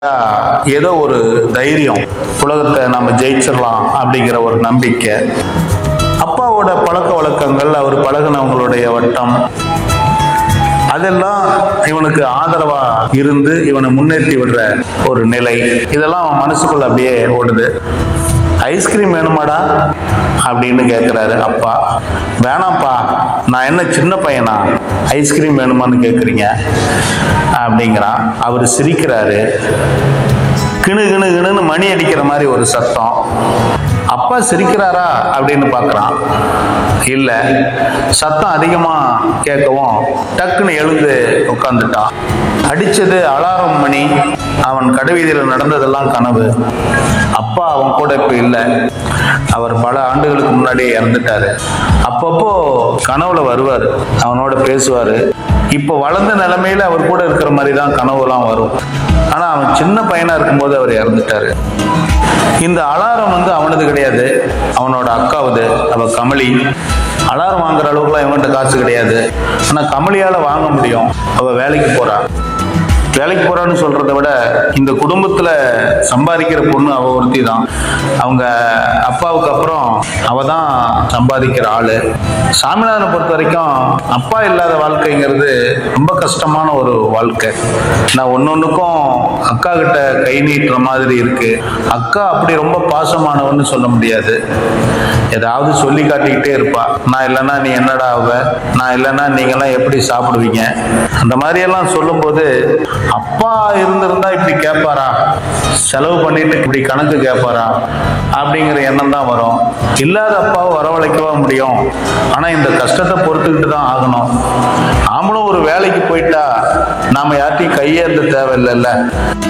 ஏதோ ஒரு தைரியம் உலகத்தை நம்ம ஜெயிச்சிடலாம் அப்படிங்கிற ஒரு நம்பிக்கை அப்பாவோட பழக்க வழக்கங்கள் அவர் பழகுனவங்களுடைய வட்டம் அதெல்லாம் இவனுக்கு ஆதரவா இருந்து இவனை முன்னேற்றி விடுற ஒரு நிலை இதெல்லாம் அவன் மனசுக்குள்ள அப்படியே ஓடுது ஐஸ்கிரீம் வேணுமாடா அப்படின்னு கேட்குறாரு அப்பா வேணாம்ப்பா நான் என்ன சின்ன பையனா ஐஸ்கிரீம் வேணுமான்னு கேட்குறீங்க அப்படிங்கிறான் அவர் சிரிக்கிறாரு கிணு கிணு கிணுன்னு மணி அடிக்கிற மாதிரி ஒரு சத்தம் அப்பா சிரிக்கிறாரா அப்படின்னு பார்க்குறான் இல்லை சத்தம் அதிகமாக கேட்கவும் டக்குன்னு எழுந்து உட்காந்துட்டான் அடிச்சது அலாரம் மணி அவன் கடைவீதியில் நடந்ததெல்லாம் கனவு அப்பா அவன் கூட இப்போ இல்லை அவர் பல ஆண்டுகளுக்கு முன்னாடியே இறந்துட்டாரு அப்பப்போ கனவுல வருவார் அவனோட பேசுவார் இப்போ வளர்ந்த நிலைமையில அவர் கூட இருக்கிற மாதிரி தான் கனவுலாம் வரும் ஆனா அவன் சின்ன பையனா இருக்கும்போது அவர் இறந்துட்டாரு இந்த அலாரம் வந்து அவனது கிடையாது அவனோட அக்காவுது அவ கமலி அலாரம் வாங்குற அளவுக்குலாம் இவன்கிட்ட காசு கிடையாது ஆனா கமலியால வாங்க முடியும் அவ வேலைக்கு போறா வேலைக்கு போறான்னு சொல்றதை விட இந்த குடும்பத்துல சம்பாதிக்கிற பொண்ணு அவ ஒருத்தி தான் அவங்க அப்பாவுக்கு அப்புறம் அவ தான் சம்பாதிக்கிற ஆளு சாமிநாதனை பொறுத்த வரைக்கும் அப்பா இல்லாத வாழ்க்கைங்கிறது ரொம்ப கஷ்டமான ஒரு வாழ்க்கை நான் ஒன்னொன்னுக்கும் அக்கா கிட்ட கை நீட்டுற மாதிரி இருக்கு அக்கா அப்படி ரொம்ப பாசமானவன்னு சொல்ல முடியாது ஏதாவது சொல்லி காட்டிக்கிட்டே இருப்பா நான் இல்லைன்னா நீ என்னடா ஆவ நான் இல்லைன்னா நீங்கெல்லாம் எப்படி சாப்பிடுவீங்க அந்த மாதிரி எல்லாம் சொல்லும்போது அப்பா இருந்திருந்தா இப்படி கேட்பாரா செலவு பண்ணிட்டு இப்படி கணக்கு கேட்பாரா அப்படிங்கிற எண்ணம் தான் வரும் இல்லாத அப்பாவை வரவழைக்கவா முடியும் ஆனா இந்த கஷ்டத்தை பொறுத்துக்கிட்டு தான் ஆகணும் நாமளும் ஒரு வேலைக்கு போயிட்டா நாம யார்ட்டையும் கையேந்த தேவையில்லைல்ல